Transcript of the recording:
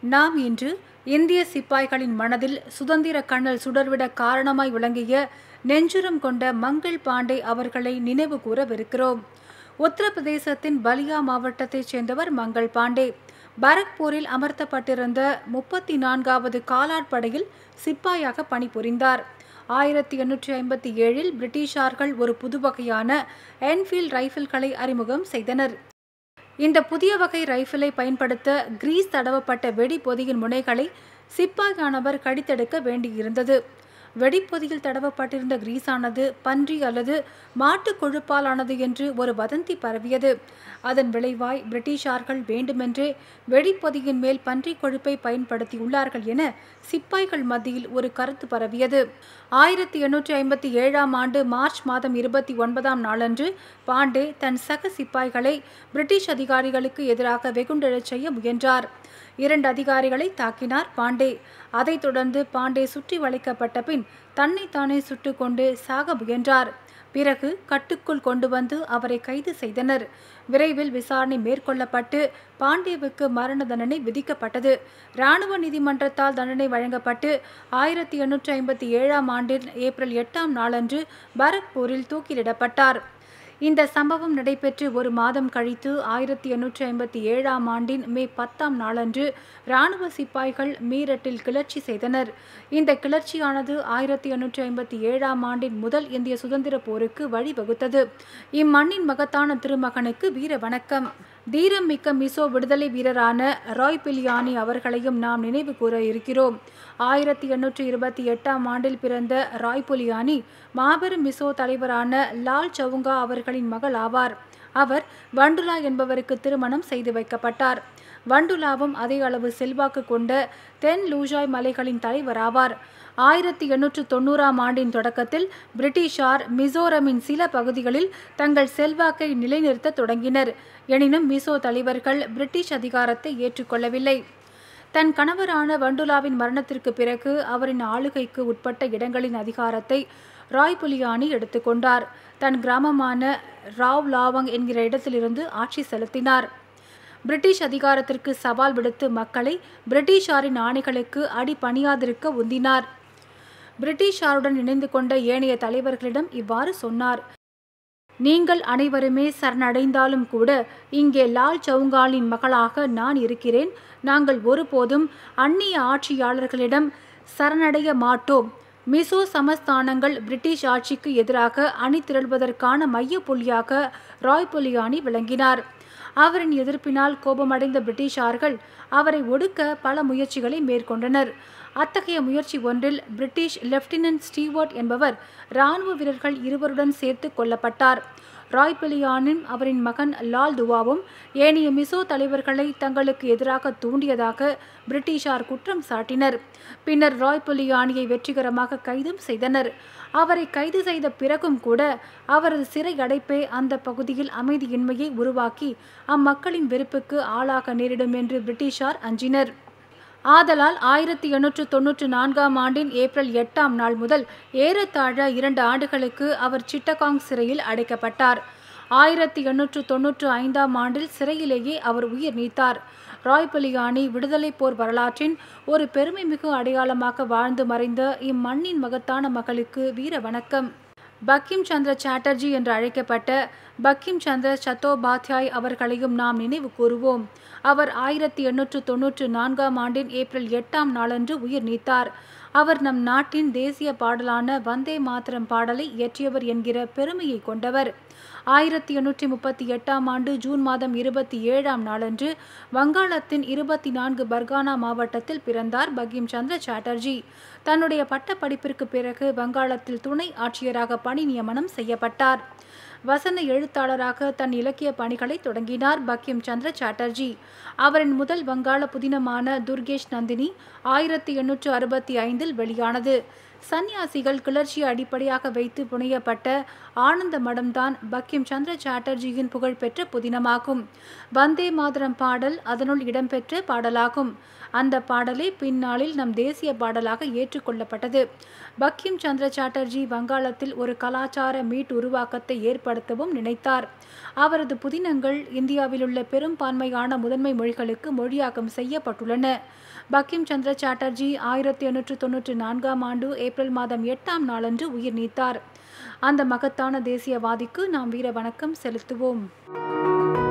நாம் இன்று இந்திய சிப்பாய்களின் மனதில் சுதந்திர கண்ணல் சுடர்விட காரணமாய் விளங்கிய நெஞ்சுரம் கொண்ட மங்கள் பாண்டே அவர்களை நினைவு கூறவிருக்கிறோம் உத்தரப்பிரதேசத்தின் பலியா மாவட்டத்தைச் சேர்ந்தவர் மங்கள் பாண்டே பரக்பூரில் அமர்த்தப்பட்டிருந்த முப்பத்தி நான்காவது காலாட்படையில் சிப்பாயாக பணிபுரிந்தார் ஆயிரத்தி எண்ணூற்றி ஐம்பத்தி ஏழில் பிரிட்டிஷார்கள் ஒரு புது வகையான என்ஃபீல்ட் ரைஃபிள்களை அறிமுகம் செய்தனர் இந்த புதிய வகை ரைஃபிளை பயன்படுத்த கிரீஸ் தடவப்பட்ட வெடிப்பொதியின் முனைகளை சிப்பாயானவர் கடித்தெடுக்க வேண்டியிருந்தது வெடிப்பொதியில் தடவப்பட்டிருந்த கிரீஸானது பன்றி அல்லது மாட்டுக் கொழுப்பாலானது என்று ஒரு வதந்தி பரவியது அதன் விளைவாய் பிரிட்டிஷார்கள் வேண்டுமென்றே வெடிப்பொதியின் மேல் பன்றி கொழுப்பை பயன்படுத்தியுள்ளார்கள் என சிப்பாய்கள் மத்தியில் ஒரு கருத்து பரவியது ஆயிரத்தி எண்ணூற்றி ஐம்பத்தி ஏழாம் ஆண்டு மார்ச் மாதம் இருபத்தி ஒன்பதாம் நாளன்று பாண்டே தன் சக சிப்பாய்களை பிரிட்டிஷ் அதிகாரிகளுக்கு எதிராக வெகுண்டெழச் செய்ய முயன்றார் இரண்டு அதிகாரிகளை தாக்கினார் பாண்டே அதைத் தொடர்ந்து பாண்டே சுற்றி வளைக்கப்பட்ட பின் தன்னைத்தானே சுட்டுக்கொண்டு சாக முயன்றார் பிறகு கட்டுக்குள் கொண்டு வந்து அவரை கைது செய்தனர் விரைவில் விசாரணை மேற்கொள்ளப்பட்டு பாண்டேவுக்கு மரண தண்டனை விதிக்கப்பட்டது இராணுவ நீதிமன்றத்தால் தண்டனை வழங்கப்பட்டு ஆயிரத்தி எண்ணூற்றி ஐம்பத்தி ஏழாம் ஆண்டில் ஏப்ரல் எட்டாம் நாளன்று பரக்பூரில் தூக்கிலிடப்பட்டார் இந்த சம்பவம் நடைபெற்று ஒரு மாதம் கழித்து ஆயிரத்தி எண்ணூற்றி ஐம்பத்தி ஏழாம் ஆண்டின் மே பத்தாம் நாளன்று இராணுவ சிப்பாய்கள் மீரட்டில் கிளர்ச்சி செய்தனர் இந்த கிளர்ச்சியானது ஆயிரத்தி எண்ணூற்றி ஐம்பத்தி ஏழாம் ஆண்டின் முதல் இந்திய சுதந்திர போருக்கு வழிவகுத்தது இம்மண்ணின் மகத்தான திருமகனுக்கு வீர வணக்கம் தீரம் மிக்க மிசோ விடுதலை வீரரான ராய் பிலியானி அவர்களையும் நாம் நினைவு கூற இருக்கிறோம் ஆயிரத்தி எண்ணூற்றி இருபத்தி எட்டாம் ஆண்டில் பிறந்த ராய் புலியானி மாபெரும் மிசோ தலைவரான லால் சவுங்கா அவர்களின் மகள் ஆவார் அவர் வண்டுலா என்பவருக்கு திருமணம் செய்து வைக்கப்பட்டார் வண்டுலாவும் அதே அளவு செல்வாக்கு கொண்ட தென் லூஜாய் மலைகளின் தலைவராவார் ஆயிரத்தி எண்ணூற்று தொண்ணூறாம் ஆண்டின் தொடக்கத்தில் பிரிட்டிஷார் மிசோரமின் சில பகுதிகளில் தங்கள் செல்வாக்கை நிலைநிறுத்த தொடங்கினர் எனினும் மிசோ தலைவர்கள் பிரிட்டிஷ் அதிகாரத்தை ஏற்றுக்கொள்ளவில்லை தன் கணவரான வண்டுலாவின் மரணத்திற்கு பிறகு அவரின் ஆளுகைக்கு உட்பட்ட இடங்களின் அதிகாரத்தை ராய் புலியானி எடுத்துக்கொண்டார் தன் கிராமமான ராவ் லாவங் என்கிற இடத்திலிருந்து ஆட்சி செலுத்தினார் பிரிட்டிஷ் அதிகாரத்திற்கு சவால் விடுத்து மக்களை பிரிட்டிஷாரின் ஆணைகளுக்கு அடி பணியாதிருக்க உந்தினார் பிரிட்டிஷாருடன் இணைந்து கொண்ட ஏனைய தலைவர்களிடம் இவ்வாறு சொன்னார் நீங்கள் அனைவருமே சரணடைந்தாலும் கூட இங்கே லால் சவுங்காலின் மகளாக நான் இருக்கிறேன் நாங்கள் ஒருபோதும் அந்நிய ஆட்சியாளர்களிடம் சரணடைய மாட்டோம் மிசோ சமஸ்தானங்கள் பிரிட்டிஷ் ஆட்சிக்கு எதிராக அணி திரள்வதற்கான மைய புள்ளியாக ராய் புலியானி விளங்கினார் அவரின் எதிர்ப்பினால் கோபமடைந்த பிரிட்டிஷார்கள் அவரை ஒடுக்க பல முயற்சிகளை மேற்கொண்டனர் அத்தகைய முயற்சி ஒன்றில் பிரிட்டிஷ் லெப்டினன்ட் ஸ்டீவர்ட் என்பவர் இராணுவ வீரர்கள் இருவருடன் சேர்த்து கொல்லப்பட்டார் ராய் பிலியானும் அவரின் மகன் லால் துவாவும் ஏனைய மிசோ தலைவர்களை தங்களுக்கு எதிராக தூண்டியதாக பிரிட்டிஷார் குற்றம் சாட்டினர் பின்னர் ராய் புலியானியை வெற்றிகரமாக கைதும் செய்தனர் அவரை கைது செய்த பிறகும் கூட அவரது சிறை அடைப்பே அந்த பகுதியில் அமைதியின்மையை உருவாக்கி அம்மக்களின் வெறுப்புக்கு ஆளாக நேரிடும் என்று பிரிட்டிஷார் அஞ்சினர் ஆதலால் ஆயிரத்தி எண்ணூற்று தொன்னூற்று நான்காம் ஆண்டின் ஏப்ரல் எட்டாம் நாள் முதல் ஏறத்தாழ இரண்டு ஆண்டுகளுக்கு அவர் சிட்டகாங் சிறையில் அடைக்கப்பட்டார் ஆயிரத்தி எண்ணூற்று தொன்னூற்று ஐந்தாம் ஆண்டில் சிறையிலேயே அவர் உயிர் நீத்தார் ராய் புலியானி விடுதலை போர் வரலாற்றின் ஒரு பெருமைமிகு அடையாளமாக வாழ்ந்து மறைந்த இம்மண்ணின் மகத்தான மகளுக்கு வீர வணக்கம் பக்கிம் சந்திர சாட்டர்ஜி என்று அழைக்கப்பட்ட பக்கிம் சந்திர சத்தோபாத்யாய் அவர்களையும் நாம் நினைவு கூறுவோம் அவர் ஆயிரத்தி எண்ணூற்று தொன்னூற்று நான்காம் ஆண்டின் ஏப்ரல் எட்டாம் நாளன்று உயிர் நீத்தார் அவர் நம் நாட்டின் தேசிய பாடலான வந்தே மாதரம் பாடலை இயற்றியவர் என்கிற பெருமையை கொண்டவர் ஆயிரத்தி எண்ணூற்றி முப்பத்தி எட்டாம் ஆண்டு ஜூன் மாதம் இருபத்தி ஏழாம் நாளன்று வங்காளத்தின் இருபத்தி நான்கு பர்கானா மாவட்டத்தில் பிறந்தார் பகிம் சந்திர சாட்டர்ஜி தன்னுடைய பட்ட படிப்பிற்கு பிறகு வங்காளத்தில் துணை ஆட்சியராக பணி நியமனம் செய்யப்பட்டார் வசன எழுத்தாளராக தன் இலக்கிய பணிகளை தொடங்கினார் பக்கிம் சந்திர சாட்டர்ஜி அவரின் முதல் வங்காள புதினமான துர்கேஷ் நந்தினி ஆயிரத்தி எண்ணூற்று அறுபத்தி ஐந்தில் வெளியானது சந்நியாசிகள் கிளர்ச்சியை அடிப்படையாக வைத்து புனையப்பட்ட ஆனந்த மடம்தான் பக்கிம் சந்திர சாட்டர்ஜியின் புகழ்பெற்ற புதினமாகும் வந்தே மாதரம் பாடல் அதனுள் இடம்பெற்ற பாடலாகும் அந்த பாடலே பின்னாளில் நம் தேசிய பாடலாக ஏற்றுக்கொள்ளப்பட்டது பக்கிம் சந்திர சாட்டர்ஜி வங்காளத்தில் ஒரு கலாச்சார மீட் உருவாக்கத்தை ஏற்படுத்தவும் நினைத்தார் அவரது புதினங்கள் இந்தியாவிலுள்ள பெரும்பான்மையான முதன்மை மொழிகளுக்கு மொழியாக்கம் செய்யப்பட்டுள்ளன பக்கிம் சந்திர சாட்டர்ஜி ஆயிரத்தி எண்ணூற்று தொன்னூற்றி நான்காம் ஆண்டு ஏப்ரல் மாதம் எட்டாம் நாளன்று உயிர் நீத்தார் அந்த மகத்தான தேசியவாதிக்கு நாம் வீர வணக்கம் செலுத்துவோம்